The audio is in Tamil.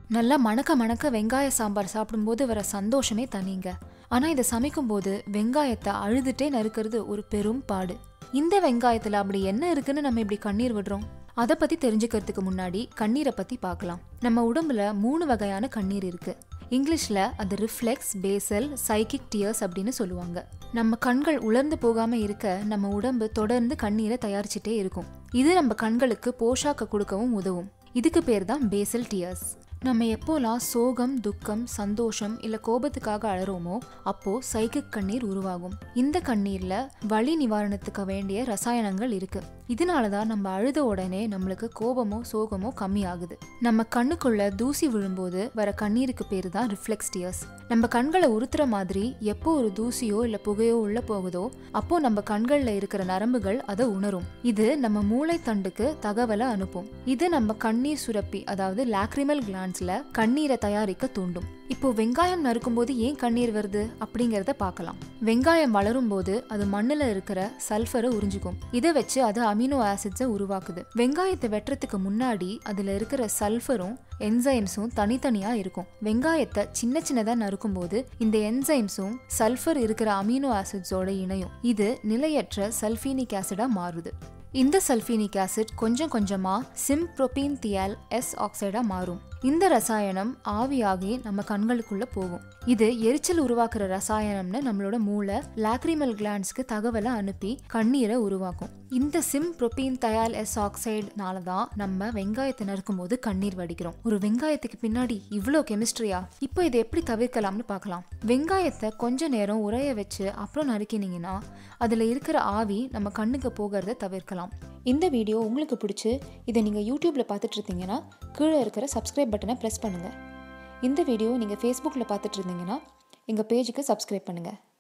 நல்லா மணக்க மணக்க வெங்காய சாம்பார் சாப்பிடும்போது வர சந்தோஷமே தனிங்க ஆனா இதை சமைக்கும்போது வெங்காயத்தை அழுதுட்டே நறுக்கிறது ஒரு பெரும் பாடு இந்த வெங்காயத்துல அப்படி என்ன இருக்குன்னு நம்ம இப்படி கண்ணீர் விடுறோம் அதை பத்தி தெரிஞ்சுக்கிறதுக்கு முன்னாடி கண்ணீரை பத்தி பார்க்கலாம் நம்ம உடம்புல மூணு வகையான கண்ணீர் இருக்கு இங்கிலீஷ்ல அது ரிஃப்ளெக்ஸ் பேசல் சைக்கிக் டியர்ஸ் அப்படின்னு சொல்லுவாங்க நம்ம கண்கள் உலர்ந்து போகாம இருக்க நம்ம உடம்பு தொடர்ந்து கண்ணீரை தயாரிச்சுட்டே இருக்கும் இது நம்ம கண்களுக்கு போஷாக்க கொடுக்கவும் உதவும் இதுக்கு பேர் தான் பேசல் டியர்ஸ் நம்ம எப்போலாம் சோகம் துக்கம் சந்தோஷம் இல்ல கோபத்துக்காக அழறோமோ அப்போ சைக்கிக் கண்ணீர் உருவாகும் இந்த கண்ணீர்ல வலி நிவாரணத்துக்கு வேண்டிய ரசாயனங்கள் இருக்கு இதனால தான் நம்ம அழுத உடனே நம்மளுக்கு கோபமோ சோகமோ கம்மியாகுது நம்ம கண்ணுக்குள்ள தூசி விழும்போது வர கண்ணீருக்கு பேரு தான் ரிஃப்ளெக்ஸ் டியர்ஸ் நம்ம கண்களை உறுத்துற மாதிரி எப்போ ஒரு தூசியோ இல்ல புகையோ உள்ள போகுதோ அப்போ நம்ம கண்கள்ல இருக்கிற நரம்புகள் அதை உணரும் இது நம்ம மூளை தண்டுக்கு தகவலை அனுப்பும் இது நம்ம கண்ணீர் சுரப்பி அதாவது லாக்ரிமல் கிளான்ஸ்ல கண்ணீரை தயாரிக்க தூண்டும் இப்போ வெங்காயம் நறுக்கும்போது ஏன் கண்ணீர் வருது அப்படிங்கறத பார்க்கலாம் வெங்காயம் வளரும் போது அது மண்ணுல இருக்கிற சல்ஃபரை உறிஞ்சிக்கும் இதை வச்சு அது அமினோ ஆசிட்ஸை உருவாக்குது வெங்காயத்தை வெட்டுறதுக்கு முன்னாடி அதுல இருக்கிற சல்ஃபரும் என்சைம்ஸும் தனித்தனியா இருக்கும் வெங்காயத்தை சின்ன சின்னதா நறுக்கும் போது இந்த என்சைம்ஸும் சல்ஃபர் இருக்கிற அமினோ ஆசிட்ஸோட இணையும் இது நிலையற்ற சல்ஃபீனிக் ஆசிடா மாறுது இந்த சல்ஃபீனிக் ஆசிட் கொஞ்சம் கொஞ்சமா சிம்ப்ரோபீன் தியால் எஸ் ஆக்சைடா மாறும் இந்த ரசாயனம் ஆவியாகி நம்ம கண்களுக்குள்ள போகும் இது எரிச்சல் உருவாக்குற ரசாயனம்னு நம்மளோட மூளை லாக்ரிமல் கிளான்ஸ்க்கு தகவலை அனுப்பி கண்ணீரை உருவாக்கும் இந்த சிம் புரோபீன் தயால் எஸ் ஆக்சைடுனால தான் நம்ம வெங்காயத்தை நறுக்கும் போது கண்ணீர் வடிக்கிறோம் ஒரு வெங்காயத்துக்கு பின்னாடி இவ்வளோ கெமிஸ்ட்ரியா இப்போ இதை எப்படி தவிர்க்கலாம்னு பார்க்கலாம் வெங்காயத்தை கொஞ்ச நேரம் உரைய வச்சு அப்புறம் நறுக்கினீங்கன்னா அதில் இருக்கிற ஆவி நம்ம கண்ணுக்கு போகிறத தவிர்க்கலாம் இந்த வீடியோ உங்களுக்கு பிடிச்சி இதை நீங்கள் யூடியூப்பில் பார்த்துட்டு இருந்தீங்கன்னா கீழே இருக்கிற சப்ஸ்கிரைப் பட்டனை ப்ரெஸ் பண்ணுங்கள் இந்த வீடியோ நீங்கள் ஃபேஸ்புக்கில் பார்த்துட்டு இருந்தீங்கன்னா எங்கள் பேஜுக்கு சப்ஸ்கிரைப் பண்ணுங்கள்